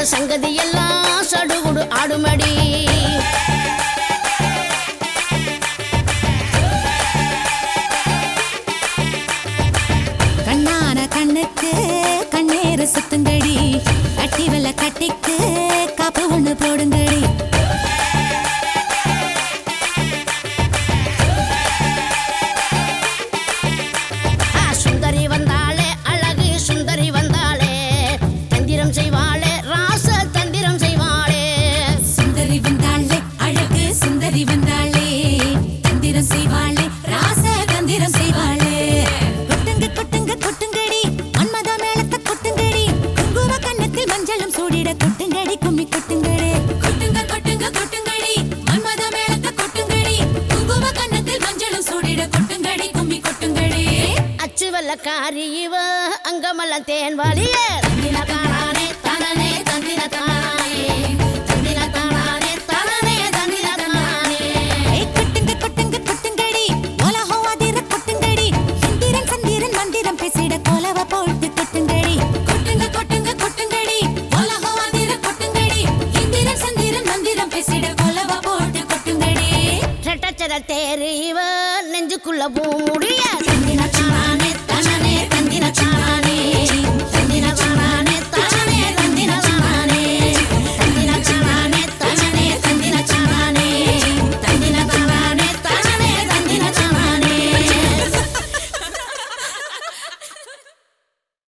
சங்கதி எல்லாம் சடுகுடு ஆடுமடி கண்ணான கண்ணுக்கு கண்ணேறு சுத்துங்கடி கட்டி வெள்ள கட்டிக்கு காப்பு ஒண்ணு போடுங்கடி ஆ, சுந்தரி வந்தாளே அழகு சுந்தரி வந்தாளே தந்திரம் செய்வாளே ராச தந்திரம் செய்வாளே சுந்தரி வந்தாளே அழகு சுந்தரி வந்தாளே தந்திரம் செய்வாளே ராச தந்திரம் செய்வாளே கொட்டுங்க கொட்டுங்க கொட்டுங்கடி மன்மத மேளத்தை கொட்டுங்கடி குங்கும கண்ணத்தில் மஞ்சளும் சூடிட கொட்டுங்கடி கும்மி கொட்டுங்கடி கொட்டுங்க கொட்டுங்க கொட்டுங்கடி மன்மத மேளத்தை கொட்டுங்கடி குங்கும கண்ணத்தில் மஞ்சளும் சூடிட கொட்டுங்கடி கும்மி கொட்டுங்கடி அச்சு வெள்ளக்காரி இவ அங்கமல்ல தேன் வழியே தந்திர தானானே தனனே தந்திர தானானே தந்திர தானானே தனனே தந்திர தானானே ஏய் கொட்டுங்க கொட்டுங்க கொட்டுங்கடி உலகம் அதிர கொட்டுங்கடி இந்திரன் சந்திரன் மந்திரம் பேசிட கோலவ போட்டு கொட்டுங்கடி கொட்டுங்க கொட்டுங்க கொட்டுங்கடி உலகம் அதிர கொட்டுங்கடி இந்திரன் சந்திரன் மந்திரம் பேசிட கோலவ போட்டு கொட்டுங்கடி ரெட்டச்சர தேரு இவ நெஞ்சுக்குள்ள பூ முடிய